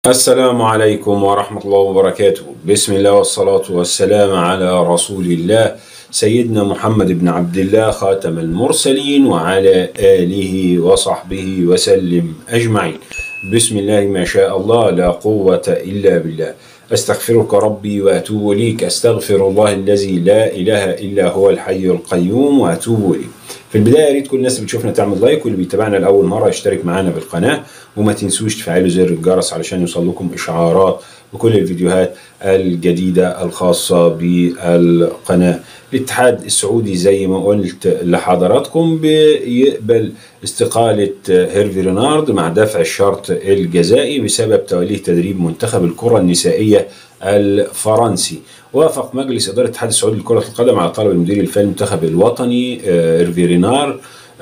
السلام عليكم ورحمة الله وبركاته بسم الله والصلاة والسلام على رسول الله سيدنا محمد بن عبد الله خاتم المرسلين وعلى آله وصحبه وسلم أجمعين بسم الله ما شاء الله لا قوة إلا بالله أستغفرك ربي وأتوب إليك أستغفر الله الذي لا إله إلا هو الحي القيوم وأتوب إليه في البداية يا ريت كل الناس اللي بتشوفنا تعمل لايك واللي بيتابعنا لأول مرة يشترك معانا بالقناة وما تنسوش تفعلوا زر الجرس علشان يوصل لكم إشعارات بكل الفيديوهات الجديدة الخاصة بالقناة الاتحاد السعودي زي ما قلت لحضراتكم بيقبل استقالة هيرفي رينارد مع دفع الشرط الجزائي بسبب توليه تدريب منتخب الكرة النسائية الفرنسي وافق مجلس إدارة الاتحاد السعودي لكرة القدم على طلب المدير الفني المنتخب الوطني هيرفي رينار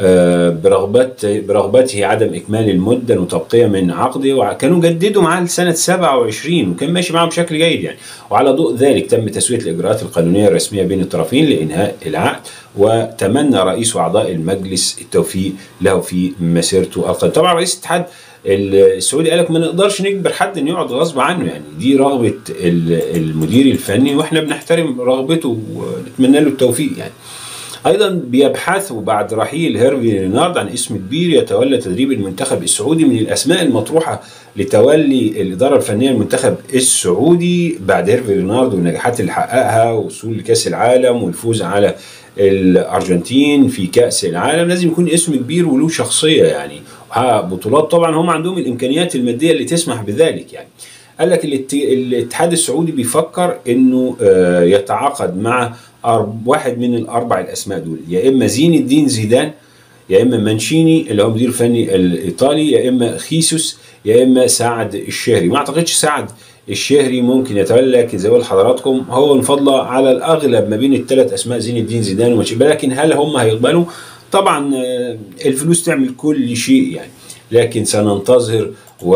برغبت برغبته عدم اكمال المده المتبقيه من عقده وكانوا جددوا معاه لسنه 27 وكان ماشي معاه بشكل جيد يعني وعلى ضوء ذلك تم تسويه الاجراءات القانونيه الرسميه بين الطرفين لانهاء العقد وتمنى رئيس واعضاء المجلس التوفيق له في مسيرته القادمه طبعا رئيس الاتحاد السعودي قال لك ما نقدرش نجبر حد انه يقعد غصب عنه يعني دي رغبه المدير الفني واحنا بنحترم رغبته ونتمنى له التوفيق يعني ايضا بيبحثوا بعد رحيل هيرفي رينارد عن اسم كبير يتولى تدريب المنتخب السعودي من الاسماء المطروحه لتولي الاداره الفنيه للمنتخب السعودي بعد هيرفي رينارد والنجاحات اللي حققها ووصول لكاس العالم والفوز على الارجنتين في كاس العالم لازم يكون اسم كبير وله شخصيه يعني بطولات طبعا هم عندهم الامكانيات الماديه اللي تسمح بذلك يعني قال لك الاتحاد السعودي بيفكر انه يتعاقد مع واحد من الاربع الاسماء دول يا اما زين الدين زيدان يا اما مانشيني اللي هو مدير فني الايطالي يا اما خيسوس يا اما سعد الشهري ما اعتقدش سعد الشهري ممكن يتولى لكن زي ما حضراتكم هو انفضل على الاغلب ما بين الثلاث اسماء زين الدين زيدان ومانشيني لكن هل هم هيقبلوا؟ طبعا الفلوس تعمل كل شيء يعني لكن سننتظر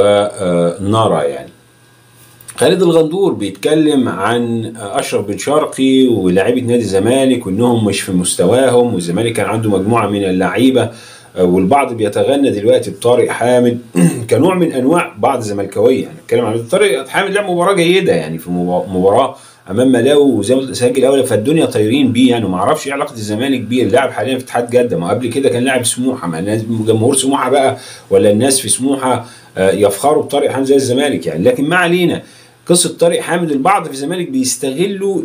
ونرى يعني خالد الغندور بيتكلم عن اشرف بن شرقي ولاعيبه نادي الزمالك وانهم مش في مستواهم والزمالك كان عنده مجموعه من اللعيبه والبعض بيتغنى دلوقتي بطارق حامد كنوع من انواع بعض الزملكاويه يعني بتكلم عن طارق حامد لعب مباراه جيده يعني في مباراه امام ملاوي وزي ما سجل اول فالدنيا طايرين بيه يعني وما اعرفش ايه علاقه الزمالك بيه اللاعب حاليا في اتحاد جده ما قبل كده كان لاعب سموحه ما الناس جمهور سموحه بقى ولا الناس في سموحه يفخروا بطارق حامد زي الزمالك يعني لكن ما علينا قصه طارق حامد البعض في الزمالك بيستغلوا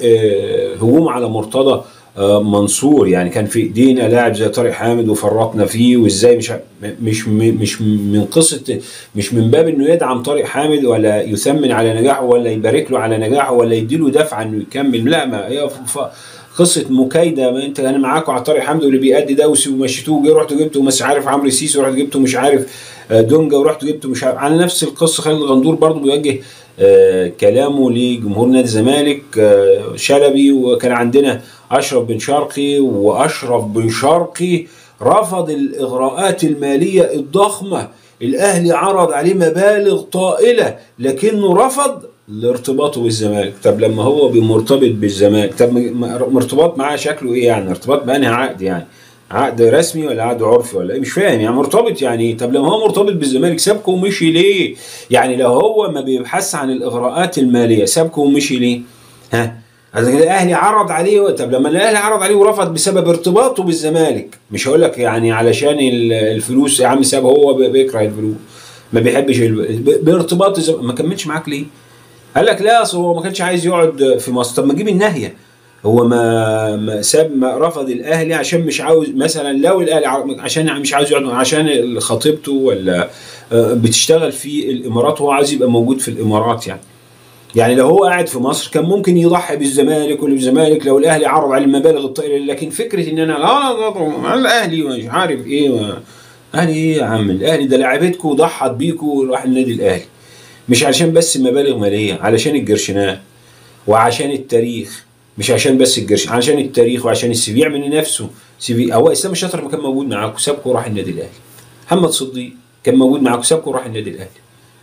لهجوم على مرتضى منصور يعني كان في ايدينا لاعب زي طارق حامد وفرطنا فيه وازاي مش مش مش من قصه مش من باب انه يدعم طارق حامد ولا يثمن على نجاحه ولا يبارك له على نجاحه ولا يديله دفعه انه يكمل لا ما هي قصه مكايده ما انت انا معاكم على طارق حامد واللي بيأدي ده ومشيتوه جه رحتوا جبتوا مش عارف عمرو سيسي ورحت جبتوا مش عارف دونجا ورحتوا جبتوا مش عارف على نفس القصه خالد الغندور برضه بيوجه آه كلامه لجمهور نادي الزمالك آه شلبي وكان عندنا اشرف بن شرقي واشرف بن شرقي رفض الاغراءات الماليه الضخمه الاهلي عرض عليه مبالغ طائله لكنه رفض لارتباطه بالزمالك طب لما هو بمرتبط بالزمالك طب مرتبط معاه شكله ايه يعني ارتباط بانهي عقد يعني عقد رسمي ولا عقد عرفي ولا ايه مش فاهم يعني مرتبط يعني طب لما هو مرتبط بالزمالك سابكم ومشي ليه؟ يعني لو هو ما بيبحث عن الاغراءات الماليه سابكم ومشي ليه؟ ها؟ الاهلي عرض عليه طب لما الاهلي عرض عليه ورفض بسبب ارتباطه بالزمالك مش هقول لك يعني علشان الفلوس يا عم ساب هو بيكره الفلوس ما بيحبش بارتباط الزمالك ما كملش معاك ليه؟ قال لك لا اصل هو ما كانش عايز يقعد في مصر طب ما جيب الناهيه هو ما, ما ساب ما رفض الاهلي عشان مش عاوز مثلا لو الاهلي عشان مش عاوز يقعد عشان خطيبته ولا بتشتغل في الامارات وهو عايز يبقى موجود في الامارات يعني يعني لو هو قاعد في مصر كان ممكن يضحي بالزمالك والزمالك لو الاهلي عرض عليه المبالغ الطائله لكن فكره ان انا لا الاهلي مش عارف ايه اهلي ايه يا عم الاهلي ده لعبتكم وضحت بيكم وراح النادي الاهلي مش عشان بس مبالغ ماليه علشان الجرشنات وعشان التاريخ مش عشان بس الجرش عشان التاريخ وعشان السي في يعمل لنفسه سي في هو اسلام الشاطر ما كان موجود معاكم سابكم وراح النادي الاهلي محمد صديق كان موجود معاكم سابكم وراح النادي الاهلي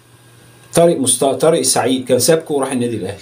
طارق مست... طارق السعيد كان سابكم وراح النادي الاهلي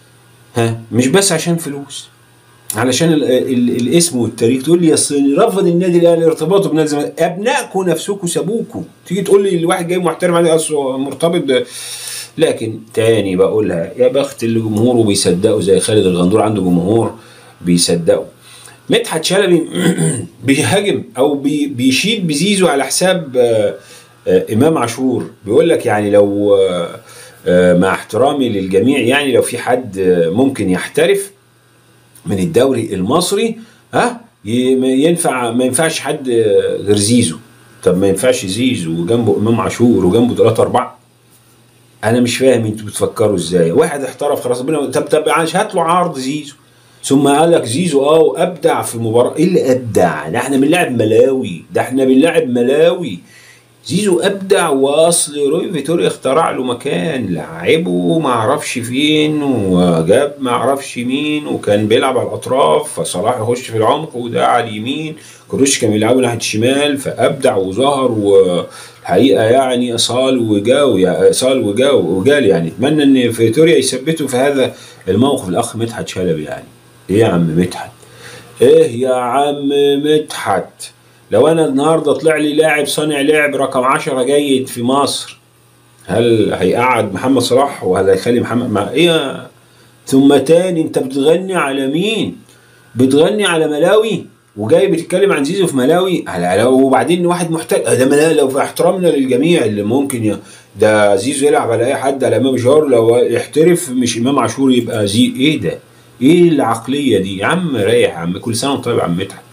ها مش بس عشان فلوس علشان ال ال الاسم والتاريخ تقول لي اصل رفض النادي الاهلي ارتباطه بنادي الزمالك ابنائكم نفسكم سابوكم تيجي تقول لي الواحد جاي محترم عليه اصل مرتبط لكن تاني بقولها يا بخت اللي جمهوره بيصدقوا زي خالد الغندور عنده جمهور بيصدقوا مدحت شلبي بيهاجم او بي بيشيد بزيزو على حساب آه، آه، امام عاشور بيقول لك يعني لو آه، آه، مع احترامي للجميع يعني لو في حد آه، ممكن يحترف من الدوري المصري ها ي- ما ينفع ما ينفعش حد آه، غير زيزو طب ما ينفعش زيزو وجنبه امام عاشور وجنبه ثلاثة أربعة انا مش فاهم انتوا بتفكروا ازاي واحد احترف خلاص ربنا طب طب يعني هات له عرض زيزو ثم قال لك زيزو اه وابدع في المباراه ايه اللي ابدع ده احنا بنلعب ملاوي ده احنا بنلعب ملاوي زيزو ابدع واصل روي فيتوريا اخترع له مكان لعبه ما اعرفش فين وجاب ما اعرفش مين وكان بيلعب على الاطراف فصلاح يخش في العمق وده على اليمين كروش كان بيلعبه ناحيه الشمال فابدع وظهر والحقيقه يعني اصال وجاو يعني اصال وجاو وجال يعني اتمنى ان فيتوريا يثبته في هذا الموقف الاخ مدحت شلبي يعني ايه يا عم مدحت ايه يا عم مدحت لو انا النهارده طلع لي لاعب صانع لعب رقم 10 جيد في مصر هل هيقعد محمد صلاح وهل هيخلي محمد مع ايه ثم تاني انت بتغني على مين بتغني على ملاوي وجاي بتتكلم عن زيزو في ملاوي على وبعدين واحد محتاج ده ملاوي لو في احترامنا للجميع اللي ممكن ي... ده زيزو يلعب على اي حد على امام جار لو يحترف مش امام عاشور يبقى زي ايه ده ايه العقليه دي يا عم ريح يا عم كل سنه وانت طيب يا عم مدحت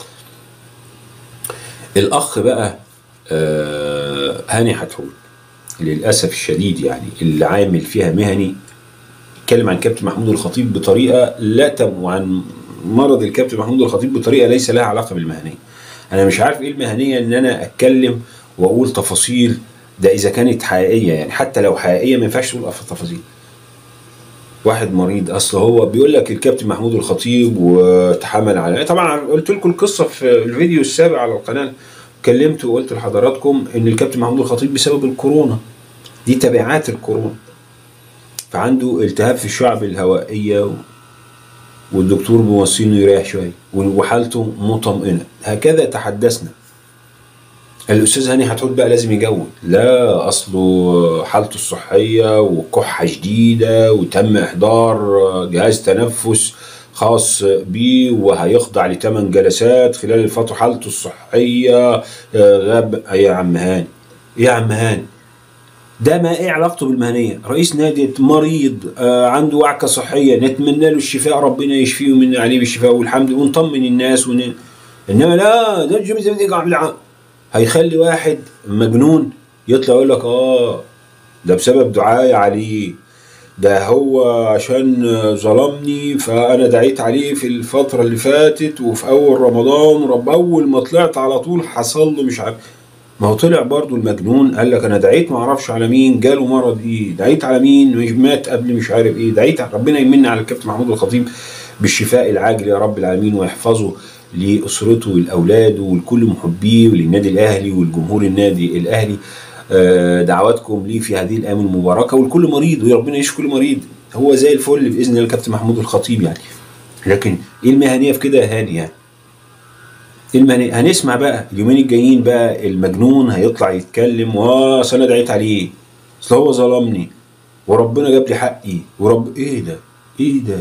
الاخ بقى آه هاني حتحول للاسف الشديد يعني اللي عامل فيها مهني اتكلم عن كابتن محمود الخطيب بطريقه لا تم وعن مرض الكابتن محمود الخطيب بطريقه ليس لها علاقه بالمهنيه انا مش عارف ايه المهنيه ان انا اتكلم واقول تفاصيل ده اذا كانت حقيقيه يعني حتى لو حقيقيه ما ينفعش تقول تفاصيل واحد مريض اصل هو بيقول لك الكابتن محمود الخطيب وتحمل على طبعا قلت لكم القصه في الفيديو السابع على القناه كلمت وقلت لحضراتكم ان الكابتن محمود الخطيب بسبب الكورونا دي تبعات الكورونا فعنده التهاب في الشعب الهوائيه والدكتور بيوصينه يريح شويه وحالته مطمئنه هكذا تحدثنا الاستاذ هاني حتحط بقى لازم يجود لا اصله حالته الصحيه وكحه شديده وتم احضار جهاز تنفس خاص بيه وهيخضع لثمان جلسات خلال الفتره حالته الصحيه غاب يا عم هاني يا عم هاني ده ما ايه علاقته بالمهنيه رئيس نادي مريض آه عنده وعكه صحيه نتمنى له الشفاء ربنا يشفيه ومن عليه بالشفاء والحمد ونطمن الناس ون... انما لا ده الجميع هيخلي واحد مجنون يطلع يقول لك اه ده بسبب دعاية عليه ده هو عشان ظلمني فانا دعيت عليه في الفترة اللي فاتت وفي اول رمضان رب اول ما طلعت على طول حصل له مش عارف ما هو طلع برضو المجنون قال لك انا دعيت ما اعرفش على مين جاله مرض ايه دعيت على مين مش مات قبل مش عارف ايه دعيت ربنا يمن على الكابتن محمود الخطيب بالشفاء العاجل يا رب العالمين ويحفظه لاسرته ولاولاده ولكل محبيه وللنادي الاهلي والجمهور النادي الاهلي دعواتكم ليه في هذه الايام المباركه ولكل مريض وربنا يشفي كل مريض هو زي الفل باذن الله الكابتن محمود الخطيب يعني لكن ايه المهنيه في كده يا هاني يعني ايه المهنيه هنسمع بقى اليومين الجايين بقى المجنون هيطلع يتكلم واصل انا دعيت عليه اصل هو ظلمني وربنا جاب لي حقي ورب ايه ده ايه ده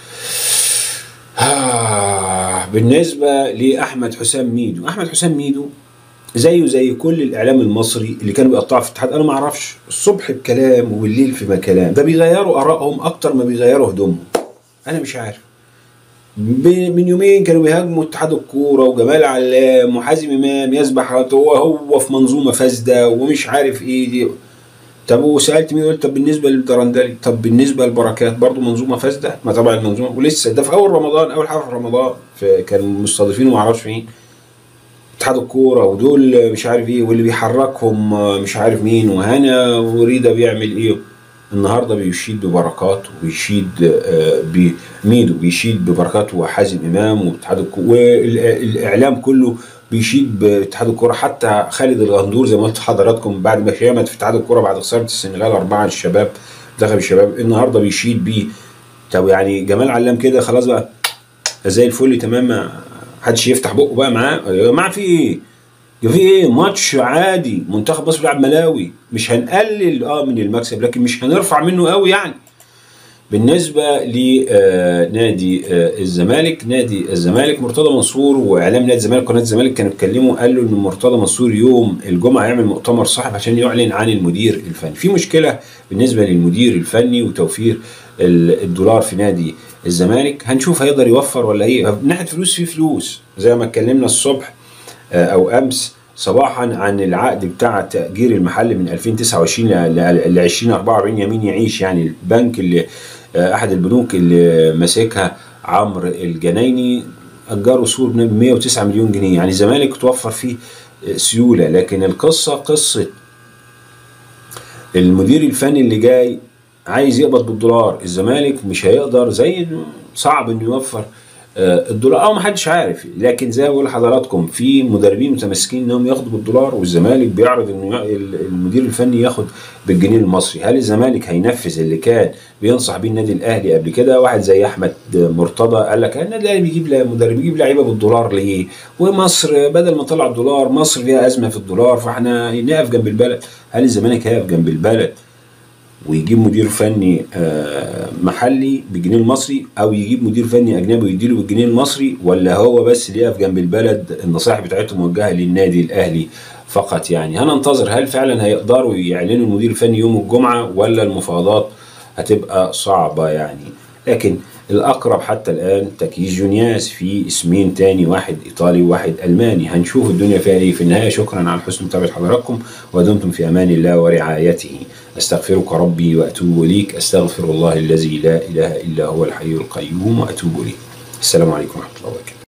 آه بالنسبة لأحمد حسام ميدو أحمد حسام ميدو زيه زي كل الإعلام المصري اللي كانوا بيقطعوا في الاتحاد أنا ما أعرفش الصبح بكلام وبالليل في كلام ده بيغيروا آرائهم أكتر ما بيغيروا هدومهم أنا مش عارف من يومين كانوا بيهاجموا اتحاد الكوره وجمال علام وحازم امام يسبح هو هو في منظومه فاسده ومش عارف ايه دي طب وسالت مين قلت طب بالنسبه للدرندلي طب بالنسبه للبركات برضه منظومه فاسده ما طبعا المنظومه ولسه ده في اول رمضان اول حاجه في رمضان كانوا مستضيفين وما اعرفش مين اتحاد الكوره ودول مش عارف ايه واللي بيحركهم مش عارف مين وهنا وريده بيعمل ايه النهارده بيشيد ببركات وبيشيد بميدو بيشيد ببركات وحازم امام واتحاد الكوره والاعلام كله بيشيد باتحاد الكوره حتى خالد الغندور زي ما قلت لحضراتكم بعد ما شامت في اتحاد الكوره بعد خساره السنغال اربعه الشباب منتخب الشباب النهارده بيشيد بيه طب يعني جمال علام كده خلاص بقى زي الفل تمام ما حدش يفتح بقه بقى معاه يا جماعه في ايه؟ في ايه ماتش عادي منتخب مصر بيلعب ملاوي مش هنقلل اه من المكسب لكن مش هنرفع منه قوي يعني بالنسبة لنادي الزمالك نادي الزمالك مرتضى منصور واعلام نادي الزمالك قناه الزمالك كانوا اتكلموا قالوا ان مرتضى منصور يوم الجمعه يعمل مؤتمر صحفي عشان يعلن عن المدير الفني في مشكله بالنسبه للمدير الفني وتوفير الدولار في نادي الزمالك هنشوف هيقدر يوفر ولا ايه من ناحيه فلوس في فلوس زي ما اتكلمنا الصبح او امس صباحا عن العقد بتاع تأجير المحل من 2029 ل 2044 يمين يعيش يعني البنك اللي احد البنوك اللي ماسكها عمرو الجنايني اجروا سور ب 109 مليون جنيه يعني الزمالك توفر فيه سيوله لكن القصه قصه المدير الفني اللي جاي عايز يقبض بالدولار الزمالك مش هيقدر زي صعب انه يوفر الدولار او ما حدش عارف لكن زي ما بقول لحضراتكم في مدربين متمسكين انهم ياخدوا بالدولار والزمالك بيعرض انه المدير الفني ياخد بالجنيه المصري هل الزمالك هينفذ اللي كان بينصح بيه النادي الاهلي قبل كده واحد زي احمد مرتضى قال لك النادي الاهلي بيجيب مدرب بيجيب لعيبه بالدولار ليه ومصر بدل ما طلع الدولار مصر فيها ازمه في الدولار فاحنا نقف جنب البلد هل الزمالك هيقف جنب البلد ويجيب مدير فني محلي بالجنيه المصري او يجيب مدير فني اجنبي ويديله بالجنيه المصري ولا هو بس اللي يقف جنب البلد النصائح بتاعته موجهه للنادي الاهلي فقط يعني هننتظر هل فعلا هيقدروا يعلنوا المدير الفني يوم الجمعه ولا المفاوضات هتبقى صعبه يعني لكن الاقرب حتى الان تكييس جونياس في اسمين تاني واحد ايطالي وواحد الماني هنشوف الدنيا فيها ايه في النهايه شكرا على حسن متابعه حضراتكم ودمتم في امان الله ورعايته استغفرك ربي واتوب اليك استغفر الله الذي لا اله الا هو الحي القيوم واتوب اليه السلام عليكم ورحمه الله وبركاته